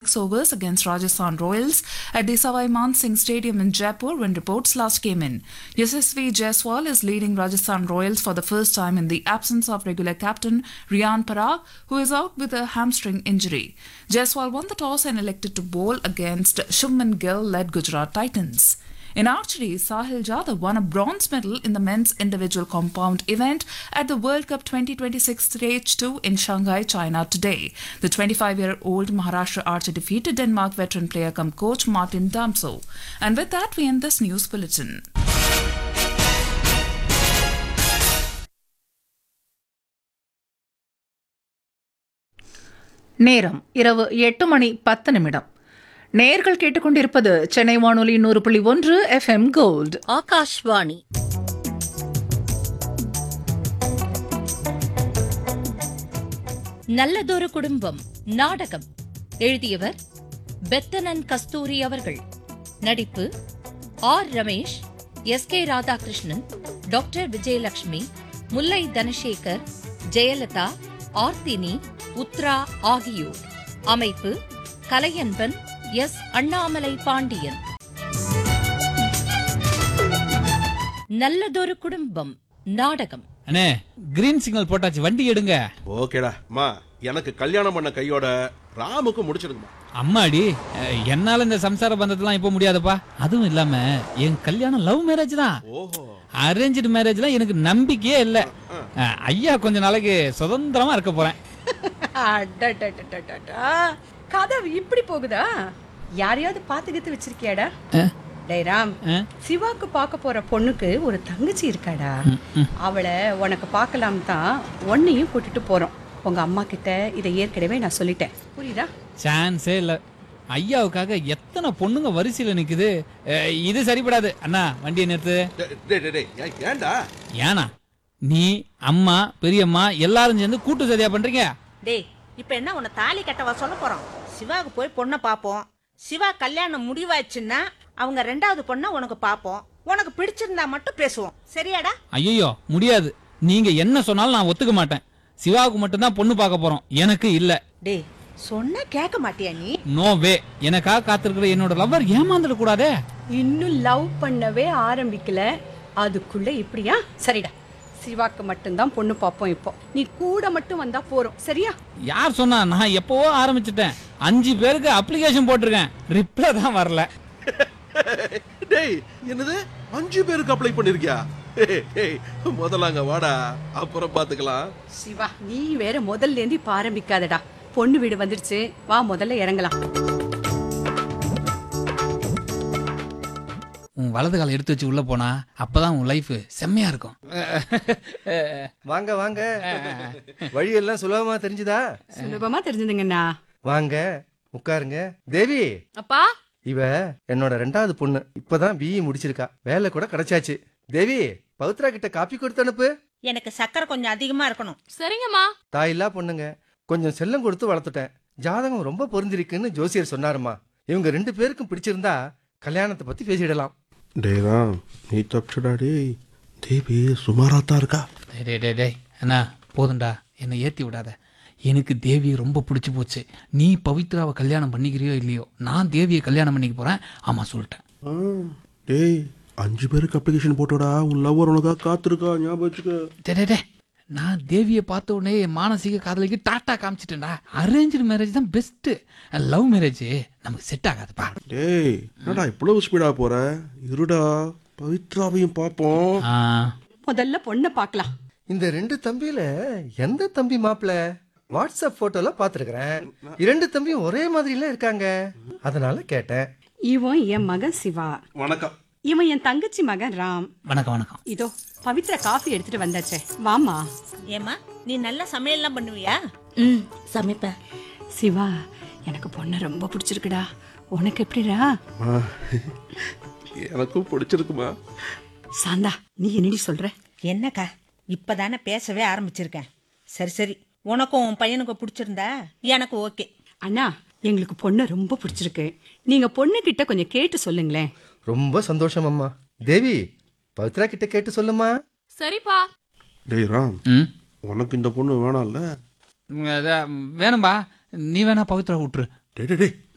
six overs against Rajasthan Royals at the Savai Man Singh Stadium in Jaipur when reports last came in. Yashasvi Jaiswal is leading Rajasthan Royals for the first time in the absence of regular captain Rian Parag, who is out with a hamstring injury. Jaiswal won the toss and elected to bowl against Shubman Gill-led Gujarat Titans. In archery, Sahil Jadhav won a bronze medal in the men's individual compound event at the World Cup 2026 Stage 2 in Shanghai, China today. The 25-year-old Maharashtra archer defeated Denmark veteran player cum coach Martin Damso. And with that, we end this news bulletin. நேரம் இரவு எட்டு மணி பத்து நிமிடம் நேர்கள் கேட்டுக்கொண்டிருப்பது சென்னை வானொலி நூறு புள்ளி ஒன்று எஃப்எம் கோல்ட் ஆகாஷ்வாணி நல்லதொரு குடும்பம் நாடகம் எழுதியவர் பெத்தனன் கஸ்தூரி அவர்கள் நடிப்பு R Ramesh S K Radhakrishnan doctor Vijayalakshmi Mullai Dhanasekar Jayalatha Arthini Uthra ஆகியோர் அமைப்பு கலையன்பன் எஸ் அண்ணாமலை பாண்டியன் நல்லதொரு குடும்பம் நாடகம் அண்ணே கிரீன் சிக்னல் போட்டாச்சு வண்டி எடுங்க ஓகேடா அம்மா எனக்கு கல்யாணம் பண்ண கையோட ராமுக்கு முடிச்சிருக்குமா அம்மாடி அஹ், என்னால இந்த சம்சார பந்தத்தெல்லாம் இப்ப முடியாதுப்பா அதுவும் இல்லாம என் கல்யாணம் லவ் மேரேஜ் தான் ஓஹோ அரேஞ்சு மேரேஜ்லாம் எனக்கு நம்பிக்கையே இல்ல அஹ், ஐயா கொஞ்ச நாளைக்கு சுதந்திரமா இருக்க போறேன் அடடடடடடா. கதை இப்படி போகுதா யாரையாவது பாத்துக்கிட்டு வச்சிருக்கியாடா அஹ், டேய் ராம் அஹ். சிவாக்கு பார்க்க போற பொண்ணுக்கு ஒரு தங்கச்சி இருக்காடா அவளை உனக்கு பார்க்கலாம் தான் உன்னையும் கூட்டிட்டு போறோம் உங்க அம்மா கிட்ட இதை ஏற்கனவே நான் சொல்லிட்டேன் புரியுதா சான்ஸே இல்ல ஐயாவுக்காக எத்தனை பொண்ணுங்க வரிசையில நிக்குது அஹ், இது சரிப்படாது அண்ணா வண்டியை நிறுத்து டேய், டேய் டேய், டேய் ஏன், ஏன்டா ஏனா நீ அம்மா பெரியம்மா எல்லாரும் சேர்ந்து கூட்டு சதியா பண்றீங்க டேய் இப்போ என்ன உன்னை தாலி கட்டவா சொல்ல போறோம் சிவாவுக்கு போய் பொண்ணை பார்ப்போம் சிவா கல்யாணம் முடிவாச்சுன்னா அவங்க ரெண்டாவது பொண்ணை உனக்கு பார்ப்போம் உனக்கு பிடிச்சிருந்தா மட்டும் பேசுவோம் சரியாடா ஐயோ முடியாது நீங்க என்ன சொன்னாலும் நான் ஒத்துக்க மாட்டேன் சிவாவுக்கு மட்டும்தான் பொண்ணு பார்க்க போறோம் எனக்கு இல்ல டேய் சொன்னா கேட்க மாட்டியா நீ நோ வே எனக்காக காத்திருக்கிற என்னோட லவ்வர் ஏமாந்துட கூடாதே இன்னும் லவ் பண்ணவே ஆரம்பிக்கல அதுக்குள்ள இப்படியா சரிடா சிவாக்கு மட்டும்தான் பொண்ணு பார்ப்போம் இப்போ நீ கூட மட்டும் வந்தா போறோம் சரியா யார் சொன்னா நான் எப்பவோ ஆரம்பிச்சிட்டேன் அஞ்சு பேருக்கு அப்ளிகேஷன் போட்டிருக்கேன் ரிப்ளை தான் வரல டேய் என்னது அஞ்சு பேருக்கு அப்ளை பண்ணிருக்கியா ஏய், ஏய், முதல்ல அங்க வாடா அப்புறம் பாத்துக்கலாம் சிவா நீ வேற முதல்ல இருந்து இப்ப ஆரம்பிக்காதடா பொண்ணு வீடு வந்துடுச்சு வா முதல்ல இறங்கலாம் உன் வலது காலை எடுத்து வச்சு உள்ள போனா அப்பதான் உன் லைஃப் செம்மையா இருக்கும் வாங்க வாங்க வழியெல்லாம் சுலபமா தெரிஞ்சுதா சுலபமா தெரிஞ்சதுங்கண்ணா வாங்க உட்காருங்க தேவி அப்பா இவ என்னோட ரெண்டாவது பொண்ணு இப்பதான் பிஇ முடிச்சிருக்கா வேலை கூட கிடைச்சாச்சு தேவி பவித்ரா கிட்ட காப்பி கொடுத்து அனுப்பு எனக்கு சக்கரை கொஞ்சம் அதிகமா இருக்கணும் சரிங்கம்மா தாயில்லா பொண்ணுங்க கொஞ்சம் செல்லம் கொடுத்து வளர்த்துட்டேன் ஜாதகம் ரொம்ப பொருந்திருக்குன்னு ஜோசியர் சொன்னாருமா இவங்க ரெண்டு பேருக்கும் பிடிச்சிருந்தா கல்யாணத்தை பத்தி பேசிடலாம் டேய் ராம் நீ தப்பிச்சுடா டேய் தேவி சுமாரா தான் இருக்கா டேய், டேய் டேய் டேய் அண்ணா போதும்டா என்னை ஏத்தி விடாத எனக்கு தேவியை ரொம்ப பிடிச்சி போச்சு நீ பவித்ராவை கல்யாணம் பண்ணிக்கிறியோ இல்லையோ நான் தேவியை கல்யாணம் பண்ணிக்க போறேன் ஆமா சொல்லிட்டேன் ஆ, டேய் அஞ்சு பேருக்கு அப்ளிகேஷன் போட்டோடா உன் லவ்வர் உனக்கா காத்திருக்கா ஞாபகம் வச்சுக்க டே டே, டே நான் தேவியை பார்த்த உடனே என் மானசீக காதலிக்கு டாட்டா காமிச்சிட்டேன்டா அரேஞ்சு மேரேஜ் தான் பெஸ்ட் லவ் மேரேஜ் நமக்கு செட் ஆகாதுப்பா டேய் என்னடா இவ்வளவு ஸ்பீடா போற இருடா பவித்ராவையும் பாப்போம் ஆ, முதல்ல பொண்ணை பார்க்கலாம் இந்த ரெண்டு தம்பியில எந்த தம்பி மாப்பிள வாட்ஸ்அப் போட்டோல பாத்துருக்கிறேன் இரண்டு தம்பியும் ஒரே மாதிரில இருக்காங்க அதனால கேட்டேன் இவன் என் மகன் சிவா வணக்கம் இவன் என் தங்கச்சி மகன் ராம் வணக்கம் வணக்கம் இதோ பவித்ரா காஃபி எடுத்துட்டு வந்தாச்சே வாமா ஏமா நீ நல்லா சமையல்லாம் பண்ணுவியா ம் சமைப்பேன் சிவா எனக்கு பொண்ணை ரொம்ப பிடிச்சிருக்குடா உனக்கு எப்படிடா ஆ, எனக்கும் பிடிச்சிருக்குமா சாந்தா நீ என்னடி சொல்ற என்னக்கா இப்பதானே பேசவே ஆரம்பிச்சிருக்கேன் சரி சரி உனக்கும் உன் பையனுக்கும் பிடிச்சிருந்தா எனக்கு ஓகே அண்ணா எங்களுக்கு பொண்ணு ரொம்ப பிடிச்சிருக்கு நீங்க பொண்ணு கிட்ட கொஞ்சம் கேட்டு சொல்லுங்களேன் ரொம்ப சந்தோஷம் அம்மா தேவி பவித்ரா கிட்ட கேட்டு சொல்லுமா சரிப்பா டேய் ராம் ம் உனக்கு இந்த பொண்ணு வேணாம்ல ம், அதான், வேணும்பா நீ வேணா பவித்ரா விட்டுரு டேய் டேய், டேய்